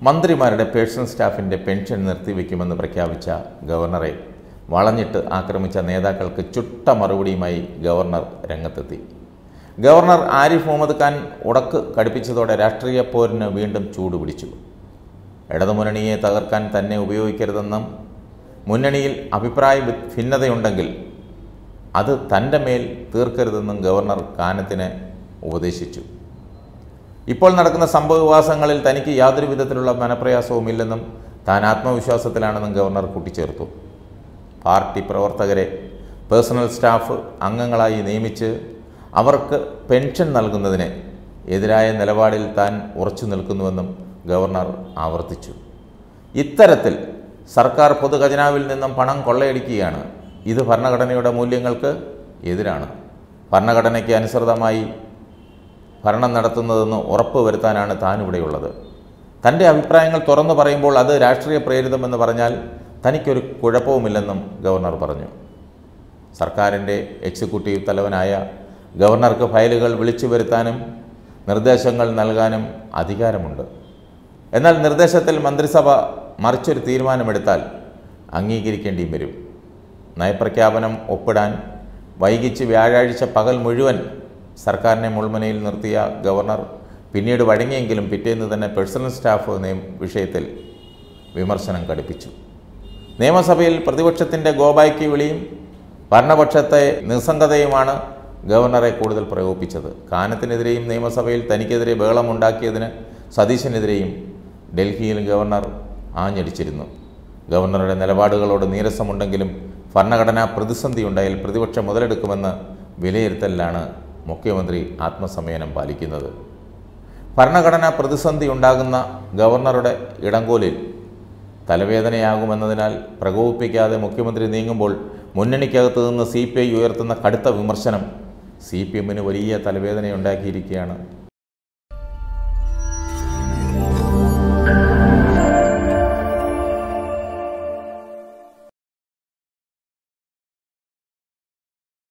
മന്ത്രിമാരുടെ personal സ്റ്റാഫിൻ്റെ pension നിർത്തിവെക്കുമെന്ന് പ്രഖ്യാപിച്ച ഗവർണറെ വളഞ്ഞിട്ട് ആക്രമിച്ച നേതാക്കൾക്ക് ചുട്ട മറുപടിയുമായി ഗവർണർ രംഗത്തെത്തി ഗവർണർ ആരിഫ് മുഹമ്മദ് ഖാൻ ഉടക്ക് കടുപ്പിച്ചതോടെ രാഷ്ട്രീയ പോരിന് വീണ്ടും ചൂടുപിടിച്ചു ഇടതുമുന്നണിയെ തകർക്കാൻ തന്നെ ഉപയോഗിക്കരുതെന്നും മുന്നണിയിൽ അഭിപ്രായ വി- ഭിന്നതയുണ്ടെങ്കിൽ അത് തൻ്റെ മേൽ തീർക്കരുതെന്നും ഗവർണർ കാനത്തിന് ഉപദേശിച്ചു ഇപ്പോൾ നടക്കുന്ന സംഭവവികാസങ്ങളിൽ തനിക്ക് യാതൊരു വിധത്തിലുള്ള മനപ്രയാസവുമില്ലെന്നും താൻ ആത്മവിശ്വാസത്തിലാണെന്നും ഗവർണർ കൂട്ടിച്ചേർത്തു പാർട്ടി പ്രവർത്തകരെ പേഴ്സണൽ സ്റ്റാഫ് അംഗങ്ങളായി നിയമിച്ച് അവർക്ക് പെൻഷൻ നൽകുന്നതിന് എതിരായ നിലപാടിൽ താൻ ഉറച്ചു നിൽക്കുന്നുവെന്നും ഗവർണർ ആവർത്തിച്ചു ഇത്തരത്തിൽ സർക്കാർ പൊതുഖജനാവിൽ നിന്നും പണം കൊള്ളയടിക്കുകയാണ് ഇത് ഭരണഘടനയുടെ മൂല്യങ്ങൾക്ക് എതിരാണ് ഭരണഘടനയ്ക്ക് അനുസൃതമായി ഭരണം നടത്തുന്നതെന്ന് ഉറപ്പ് വരുത്താനാണ് താൻ ഇവിടെയുള്ളത് തൻ്റെ അഭിപ്രായങ്ങൾ തുറന്നു പറയുമ്പോൾ അത് രാഷ്ട്രീയ പ്രേരിതമെന്ന് പറഞ്ഞാൽ തനിക്കൊരു കുഴപ്പവുമില്ലെന്നും ഗവർണർ പറഞ്ഞു സർക്കാരിൻ്റെ എക്സിക്യൂട്ടീവ് തലവനായ ഗവർണർക്ക് ഫയലുകൾ വിളിച്ചു വരുത്താനും നിർദ്ദേശങ്ങൾ നൽകാനും അധികാരമുണ്ട് എന്നാൽ നിർദ്ദേശത്തിൽ മന്ത്രിസഭ മറിച്ചൊരു തീരുമാനമെടുത്താൽ അംഗീകരിക്കേണ്ടിയും വരും നയപ്രഖ്യാപനം ഒപ്പിടാൻ വൈകിച്ച് വ്യാഴാഴ്ച പകൽ മുഴുവൻ സർക്കാരിനെ മുൾമുനയിൽ നിർത്തിയ ഗവർണർ പിന്നീട് വഴങ്ങിയെങ്കിലും പിറ്റേന്ന് തന്നെ പേഴ്സണൽ സ്റ്റാഫ് നിയം വിഷയത്തിൽ വിമർശനം കടുപ്പിച്ചു നിയമസഭയിൽ പ്രതിപക്ഷത്തിൻ്റെ ഗോബായ്ക്ക് വിളിയും ഭരണപക്ഷത്തെ നിസ്സംഗതയുമാണ് ഗവർണറെ കൂടുതൽ പ്രകോപിപ്പിച്ചത് കാനത്തിനെതിരെയും നിയമസഭയിൽ തനിക്കെതിരെ ബഹളമുണ്ടാക്കിയതിന് സതീശനെതിരെയും ഡൽഹിയിൽ ഗവർണർ ആഞ്ഞടിച്ചിരുന്നു ഗവർണറുടെ നിലപാടുകളോട് നീരസമുണ്ടെങ്കിലും ഭരണഘടനാ പ്രതിസന്ധി ഉണ്ടായാൽ പ്രതിപക്ഷം മുതലെടുക്കുമെന്ന് വിലയിരുത്തലിലാണ് മുഖ്യമന്ത്രി ആത്മസംയമനം പാലിക്കുന്നത് ഭരണഘടനാ പ്രതിസന്ധി ഉണ്ടാകുന്ന ഗവർണറുടെ ഇടങ്കോലിൽ തലവേദനയാകുമെന്നതിനാൽ പ്രകോപിപ്പിക്കാതെ മുഖ്യമന്ത്രി നീങ്ങുമ്പോൾ മുന്നണിക്കകത്ത് നിന്ന് സി പി ഐ ഉയർത്തുന്ന കടുത്ത വിമർശനം സി പി എമ്മിന് വലിയ തലവേദനയുണ്ടാക്കിയിരിക്കുകയാണ്